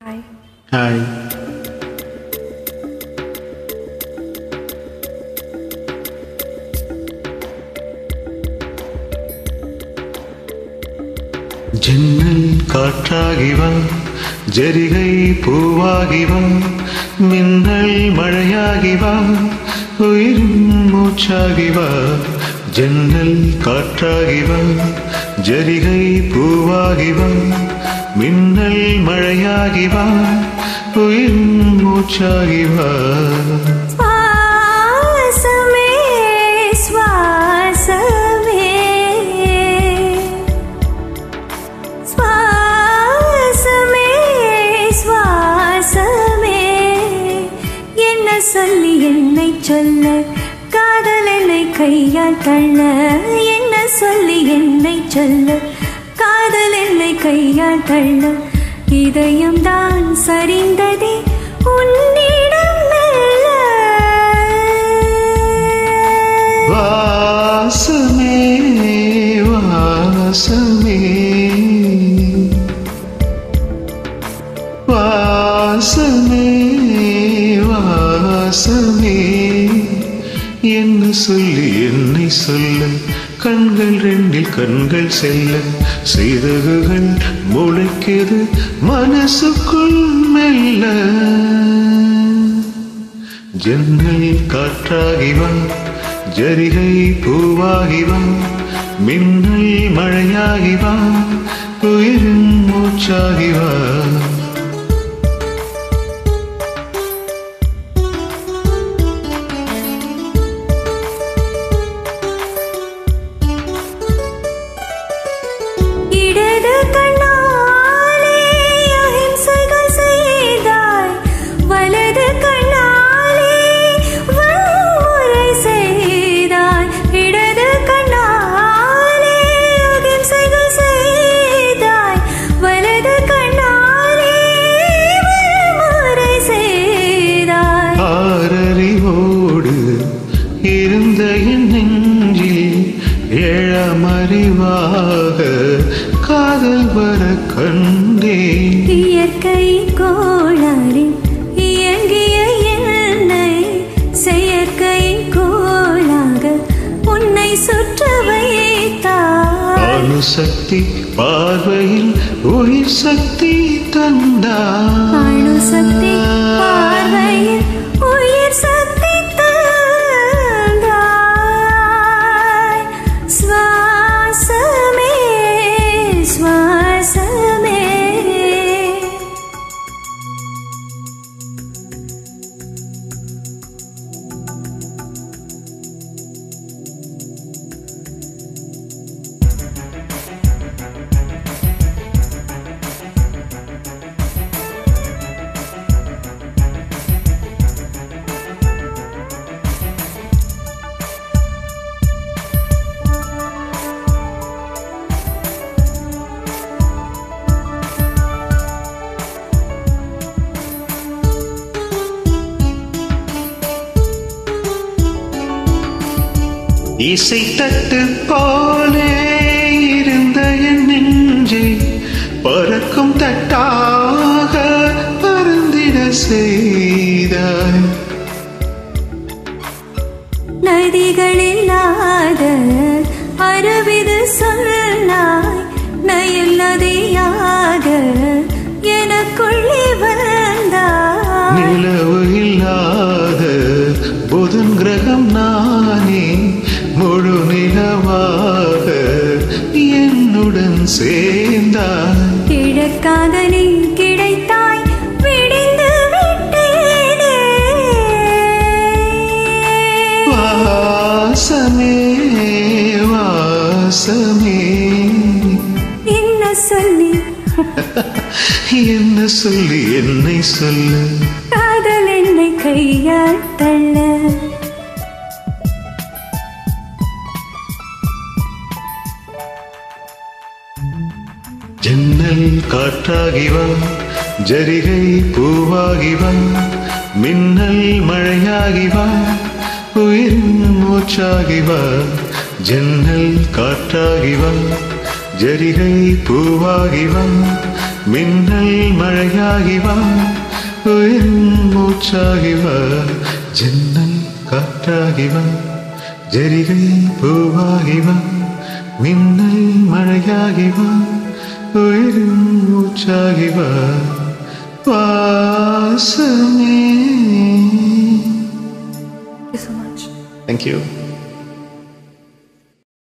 Hi hi ஜன்னல் காற்றாகி வா ஜரிகை பூவாகி வா மின்னல் மழையாகி வா உயிரின் மூச்சாகி வா ஜன்னல் காற்றாகி வா ஜரிகை பூவாகி வா மின்னல் மழையாகி வா உயிரின் மூச்சாகி வா சுவாசமே சுவாசமே சுவாசமே சுவாசமே என்ன சொல்லி என்னை சொல்ல காதல் என்னை கையால் தள்ள என்ன சொல்லி என்னை சொல்ல காதல் என்னை கையால் தள்ள இதயம் தான் சரிந்ததே உன்னிடம் மெல்ல. வாசமே வாசமே வாசமே வாசமே என்ன சொல்லி என்னை சொல்ல கண்கள் ரெண்டில் கண்கள் செல்ல சிறகுகள் முளைக்கிறது மனசுக்குள் மெல்ல ஜன்னல் காற்றாகி வா ஜரிகை பூவாகி வா மின்னல் மழையாகி வா உயிரின் மூச்சாகி வா இடது கண்ணாலே அஹிம்சைகள் செய்தாய் வலது கண்ணாலே வன்முறை செய்தாய் இடது கண்ணாலே அஹிம்சைகள் செய்தாய் வலது கண்ணாலே வன்முறை செய்தாய் ஆறறிவோடு இருந்த என் நெஞ்சில் ஏழமறிவாக காதல் வர கண்டேன் இயற்கை கோளாறில் இயங்கிய என்னை செயற்கை கோளாக உன்னை சுற்ற வைத்தாய் அணுசக்தி பார்வையில் உயிர் சக்தி தந்தார் அணு சக்தி பார்வையில் உயிர் சக்தி தந்தாய் சுவாசமே சுவாசமே இசை தட்டு போலே இருந்த என் நெஞ்சை பறக்கும் தட்டாக பறந்திட செய்தாய் நதிகள் இல்லாத அருவிது சொன்னாய் நயில் நதியாக எனக்குள்ளே வந்தாய் நிலவு இல்லாத புதன் கிரகம் நானே முழு நிலவாக என்னுடன் சேர்ந்தாய் கிழக்காக நீ கிடைத்தாய் விடிந்து விட்டேனே வாசமே வாசமே என்ன சொல்லி என்ன சொல்லி என்னை சொல்லு காதல் என்னை கையால் தள்ள ஜன்னல் காற்றாகி வா ஜரிகை பூவாகி வா மின்னல் மழையாகி வா உயிரின் மூச்சாகி வா ஜன்னல் காற்றாகி வா ஜரிகை பூவாகி வா மின்னல் மழையாகி வா உயிர் மூச்சாகி வா ஜன்னல் காற்றாகி வா ஜரிகை பூவாகி வா மின்னல் மழையாகி வா உயிர் மூச்சாகி வா வாசமே Thank you so much. Thank you.